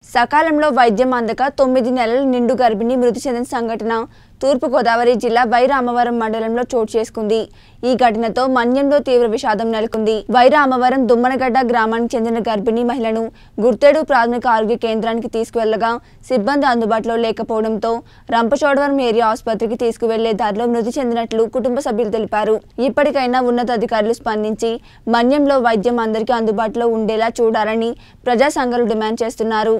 సకాలంలో వైద్యం అందక తొమ్మిది నెలల నిండు గర్భిణి మృతి చెందిన సంఘటన తూర్పుగోదావరి జిల్లా వైరామవరం మండలంలో చోటు చేసుకుంది ఈ ఘటనతో మన్యంలో తీవ్ర విషాదం నెలకొంది వైరామవరం దుమ్మనగడ్డ గ్రామానికి చెందిన గర్భిణీ మహిళను గుర్తేడు ప్రాథమిక ఆరోగ్య కేంద్రానికి తీసుకువెళ్లగా సిబ్బంది అందుబాటులో లేకపోవడంతో రంపచోడవరం ఏరియా ఆసుపత్రికి తీసుకువెళ్లే దారిలో మృతి చెందినట్లు కుటుంబ సభ్యులు తెలిపారు ఇప్పటికైనా ఉన్నతాధికారులు స్పందించి మన్యంలో వైద్యం అందరికీ అందుబాటులో ఉండేలా చూడాలని ప్రజా సంఘాలు డిమాండ్ చేస్తున్నారు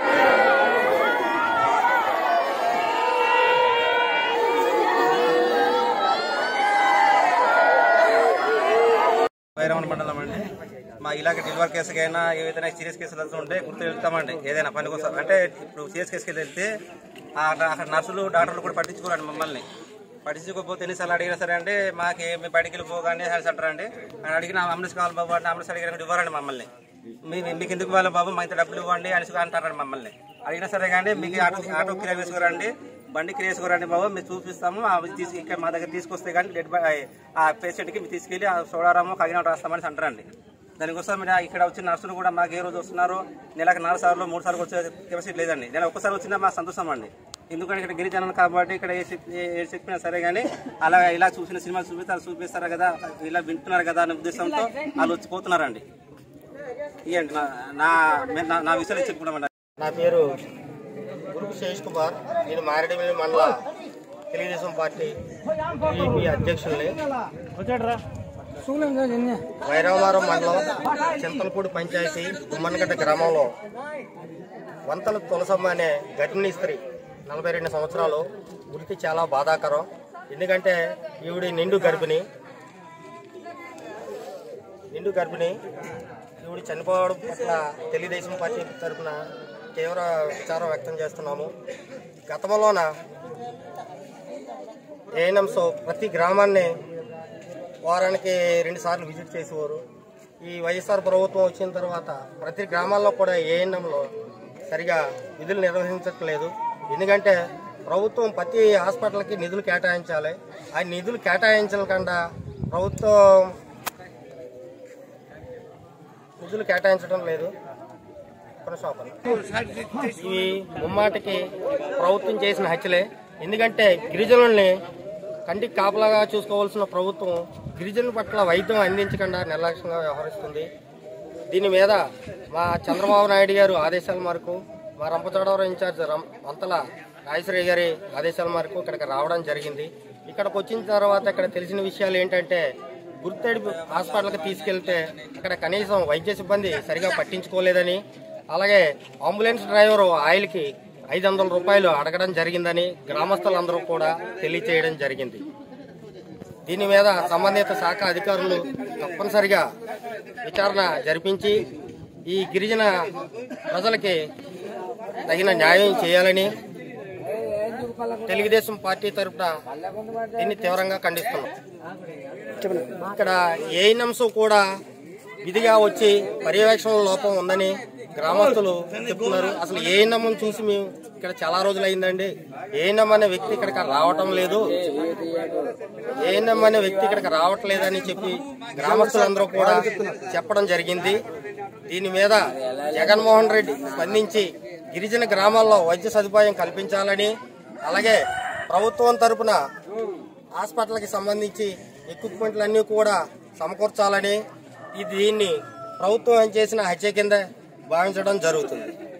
వైరమణ మండలం అండి మా ఇలాగ డెలివరీ కేసుకైనా ఏదైనా సీరియస్ కేసులు వెళ్తూ ఉంటే గుర్తు వెళ్తామండి ఏదైనా పని కోసం అంటే ఇప్పుడు సీరియస్ కేసుకి వెళ్తే ఆ అక్కడ నర్సులు డాక్టర్లు కూడా పట్టించుకోరండి మమ్మల్ని పట్టించుకోకపోతే ఎన్నిసార్లు అడిగినా సరే అంటే మాకు మేము బయటికి వెళ్ళిపోగానే హెల్త్ సెంటర్ అండి అని అడిగిన అంబులెన్స్ కావాలి బాబు అంటే అంబులెన్స్ అడిగిన ఇవ్వరండి మమ్మల్ని మీ మీకు ఎందుకు ఇవ్వాలి బాబు మా ఇంత డబ్బులు ఇవ్వండి అనేసి అంటారండి మమ్మల్ని అడిగినా సరే కానీ మీకు ఆటో ఆటో కిరాయి వేసుకోరండి బండి కిరాయి వేసుకోరండి బాబు మేము చూపిస్తాము అవి తీసి ఇక్కడ మా దగ్గర తీసుకొస్తే కానీ డెడ్ బాయ్ ఆ పేషెంట్కి మీరు తీసుకెళ్ళి ఆ సోడారాము కగినాడు రాస్తామని అంటారండి దానికోసం మీరు ఇక్కడ వచ్చిన నర్సులు కూడా మాకు ఏ రోజు వస్తున్నారు నెలకు నాలుగు సార్లు మూడు సార్లు వచ్చే కెపాసిటీ లేదండి నెల ఒక్కసారి వచ్చినా మా సంతోషం అండి ఎందుకంటే ఇక్కడ గిరిజనులు కాబట్టి ఇక్కడ ఏ చెప్- ఏ- ఏ చెప్పినా సరే కానీ అలా ఇలా చూసిన సినిమాలు చూపిస్తారు చూపిస్తారు కదా ఇలా వింటున్నారు కదా అనే ఉద్దేశంతో వాళ్ళు వచ్చిపోతున్నారండి ఇవ్వండి నా నా- నా- నా విషయాలు చెప్పుకున్నామండి నా పేరు గురుపు శేష్ కుమార్ నేను మారేడుమిల్లి మండల తెలుగుదేశం పార్టీ టీడీపీ అధ్యక్షుల్ని వైరావరం మండలం చింతలపూడి పంచాయతీ తుమ్మనగడ్డ గ్రామంలో వంతల తులసమ్మ అనే గర్భిణీ స్త్రీ నలభై రెండు సంవత్సరాలు మృతి చాలా బాధాకరం ఎందుకంటే ఈవిడ నిండు గర్భిణి నిండు గర్భిణి ఈవిడ చనిపోవడం పట్ల తెలుగుదేశం పార్టీ తరఫున తీవ్ర విచారం వ్యక్తం చేస్తున్నాము గతంలోన ఏఎన్ఎంస్ ప్రతి గ్రామాన్ని వారానికి రెండు సార్లు విజిట్ చేసేవారు ఈ వైఎస్ఆర్ ప్రభుత్వం వచ్చిన తర్వాత ప్రతి గ్రామాల్లో కూడా ఏఎన్ఎంలో సరిగా విధులు నిర్వహించట్లేదు ఎందుకంటే ప్రభుత్వం ప్రతి హాస్పిటల్కి నిధులు కేటాయించాలి ఆ నిధులు కేటాయించకుండా ప్రభుత్వం నిధులు కేటాయించడం లేదు కొనసాగం ఇవి ముమ్మాటికి ప్రభుత్వం చేసిన హత్యలే ఎందుకంటే గిరిజనుల్ని కంటికి కాపలాగా చూసుకోవాల్సిన ప్రభుత్వం గిరిజనుల పట్ల వైద్యం అందించకుండా నిర్లక్ష్యంగా వ్యవహరిస్తుంది దీని మీద మా చంద్రబాబు నాయుడు గారు ఆదేశాల మేరకు మా రంపచోడవరం ఇన్ఛార్జ్ రం వంతల రాజశ్రీ గారి ఆదేశాల మేరకు ఇక్కడికి రావడం జరిగింది ఇక్కడికి వచ్చిన తర్వాత ఇక్కడ తెలిసిన విషయాలు ఏంటంటే గుర్తడి హాస్పిటల్కి తీసుకెళ్తే అక్కడ కనీసం వైద్య సిబ్బంది సరిగా పట్టించుకోలేదని అలాగే అంబులెన్స్ డ్రైవర్ ఆయిల్కి ఐదు వందల రూపాయలు అడగడం జరిగిందని గ్రామస్తులందరూ కూడా తెలియచేయడం జరిగింది దీని మీద సంబంధిత శాఖ అధికారులు తప్పనిసరిగా విచారణ జరిపించి ఈ గిరిజన ప్రజలకి తగిన న్యాయం చేయాలని తెలుగుదేశం పార్టీ తరఫున దీన్ని తీవ్రంగా ఖండిస్తున్నాం ఇక్కడ ఏఎన్ఎంస్ కూడా విధిగా వచ్చి పర్యవేక్షణ లోపం ఉందని గ్రామస్తులు చెప్తున్నారు అసలు ఏఎన్ఎం చూసి మేము ఇక్కడ చాలా రోజులు అయిందండి ఏఎన్ఎం అనే వ్యక్తి ఇక్కడికి రావటం లేదు ఏఎన్ఎం అనే వ్యక్తి ఇక్కడికి రావట్లేదని చెప్పి గ్రామస్తులందరూ కూడా చెప్పడం జరిగింది దీని మీద జగన్మోహన్ రెడ్డి స్పందించి గిరిజన గ్రామాల్లో వైద్య సదుపాయం కల్పించాలని అలాగే ప్రభుత్వం తరపున హాస్పిటల్కి సంబంధించి ఎక్విప్మెంట్లన్నీ కూడా సమకూర్చాలని ఇది దీన్ని ప్రభుత్వం చేసిన హత్య కింద భావించడం జరుగుతుంది